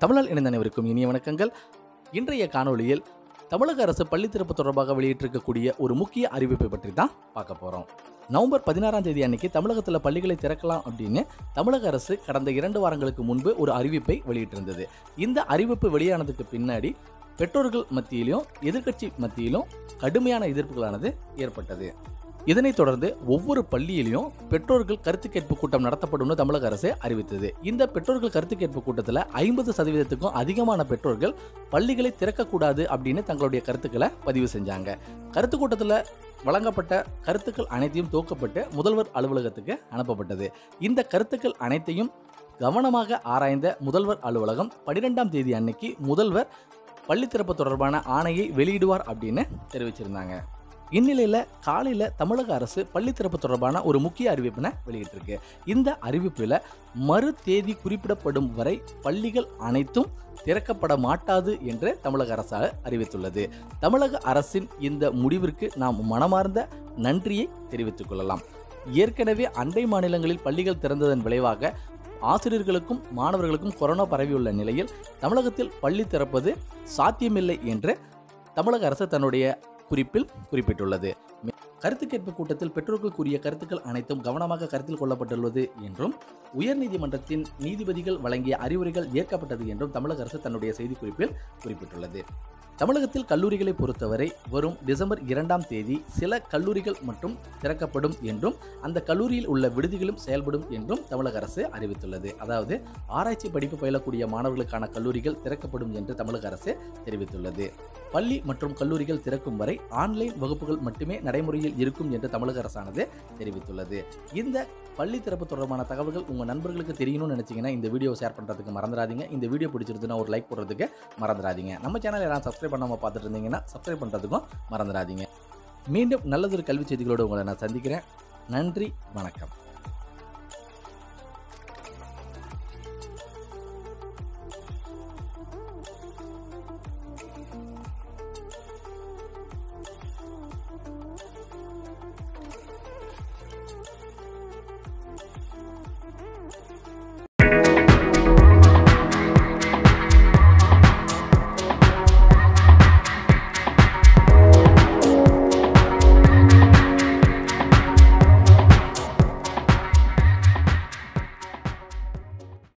தமிழால் இணைந்த அனைவருக்கும் இனிய வணக்கங்கள் இன்றைய காணொளியில் தமிழக அரசு பள்ளி திறப்பு தொடர்பாக வெளியிட்டிருக்கக்கூடிய ஒரு முக்கிய அறிவிப்பை பற்றி தான் பார்க்க போகிறோம் நவம்பர் பதினாறாம் தேதி அன்னைக்கு தமிழகத்தில் பள்ளிகளை திறக்கலாம் அப்படின்னு தமிழக அரசு கடந்த இரண்டு வாரங்களுக்கு முன்பு ஒரு அறிவிப்பை வெளியிட்டிருந்தது இந்த அறிவிப்பு வெளியானதுக்கு பின்னாடி பெற்றோர்கள் மத்தியிலும் எதிர்க்கட்சி மத்தியிலும் கடுமையான எதிர்ப்புகளானது ஏற்பட்டது இதனைத் தொடர்ந்து ஒவ்வொரு பள்ளியிலையும் பெற்றோர்கள் கருத்து கேட்பு கூட்டம் நடத்தப்படும்னு தமிழக அரசு அறிவித்தது இந்த பெற்றோர்கள் கருத்து கேட்பு கூட்டத்தில் ஐம்பது சதவீதத்துக்கும் அதிகமான பெற்றோர்கள் பள்ளிகளை திறக்கக்கூடாது அப்படின்னு தங்களுடைய கருத்துக்களை பதிவு செஞ்சாங்க கருத்து கூட்டத்தில் வழங்கப்பட்ட கருத்துக்கள் அனைத்தையும் துவக்கப்பட்டு முதல்வர் அலுவலகத்துக்கு அனுப்பப்பட்டது இந்த கருத்துக்கள் அனைத்தையும் கவனமாக ஆராய்ந்த முதல்வர் அலுவலகம் பன்னிரெண்டாம் தேதி அன்னைக்கு முதல்வர் பள்ளி திறப்பு தொடர்பான ஆணையை வெளியிடுவார் அப்படின்னு தெரிவிச்சிருந்தாங்க இந்நிலையில் காலையில் தமிழக அரசு பள்ளி திறப்பு தொடர்பான ஒரு முக்கிய அறிவிப்பினை வெளியிட்டிருக்கு இந்த அறிவிப்பில் மறு தேதி குறிப்பிடப்படும் வரை பள்ளிகள் அனைத்தும் திறக்கப்பட மாட்டாது என்று தமிழக அரசாக அறிவித்துள்ளது தமிழக அரசின் இந்த முடிவிற்கு நாம் மனமார்ந்த நன்றியை தெரிவித்துக் கொள்ளலாம் ஏற்கனவே அண்டை மாநிலங்களில் பள்ளிகள் திறந்ததன் விளைவாக ஆசிரியர்களுக்கும் மாணவர்களுக்கும் கொரோனா பரவியுள்ள நிலையில் தமிழகத்தில் பள்ளி திறப்பது சாத்தியமில்லை என்று தமிழக அரசு தன்னுடைய குறிப்பில் குறிப்பிட்டுள்ளது கருத்து கேட்பு கூட்டத்தில் பெற்றோர்கள் கூறிய கருத்துக்கள் அனைத்தும் கவனமாக கருத்தில் கொள்ளப்பட்டுள்ளது என்றும் உயர்நீதிமன்றத்தின் நீதிபதிகள் வழங்கிய அறிவுரைகள் ஏற்கப்பட்டது என்றும் தமிழக அரசு தன்னுடைய செய்திக்குறிப்பில் குறிப்பிட்டுள்ளது தமிழகத்தில் கல்லூரிகளை பொறுத்தவரை வரும் டிசம்பர் இரண்டாம் தேதி சில கல்லூரிகள் மட்டும் திறக்கப்படும் என்றும் அந்த கல்லூரியில் உள்ள விடுதிகளும் செயல்படும் என்றும் தமிழக அரசு அறிவித்துள்ளது அதாவது ஆராய்ச்சி படிப்பு பயிலக்கூடிய மாணவர்களுக்கான கல்லூரிகள் திறக்கப்படும் என்று தமிழக அரசு தெரிவித்துள்ளது பள்ளி மற்றும் கல்லூரிகள் திறக்கும் வரை ஆன்லைன் வகுப்புகள் மட்டுமே நடைமுறையில் இருக்கும் என்று தமிழக அரசானது தெரிவித்துள்ளது இந்த பள்ளி திறப்பு தொடர்பான தகவல்கள் உங்கள் நண்பர்களுக்கு தெரியணும்னு நினச்சிங்கன்னா இந்த வீடியோ ஷேர் பண்ணுறதுக்கு மறந்துடாதீங்க இந்த வீடியோ பிடிச்சிருந்துன்னா ஒரு லைக் போடுறதுக்கு மறந்துடாதீங்க நம்ம சேனல் யாராவது சப்ஸ்கிரைப் பண்ணாமல் பார்த்துட்டு இருந்தீங்கன்னா சப்ஸ்கிரைப் பண்ணுறதுக்கும் மறந்துடாதீங்க மீண்டும் நல்லதொரு கல்வி செய்திகளோடு உங்களை நான் சந்திக்கிறேன் நன்றி வணக்கம்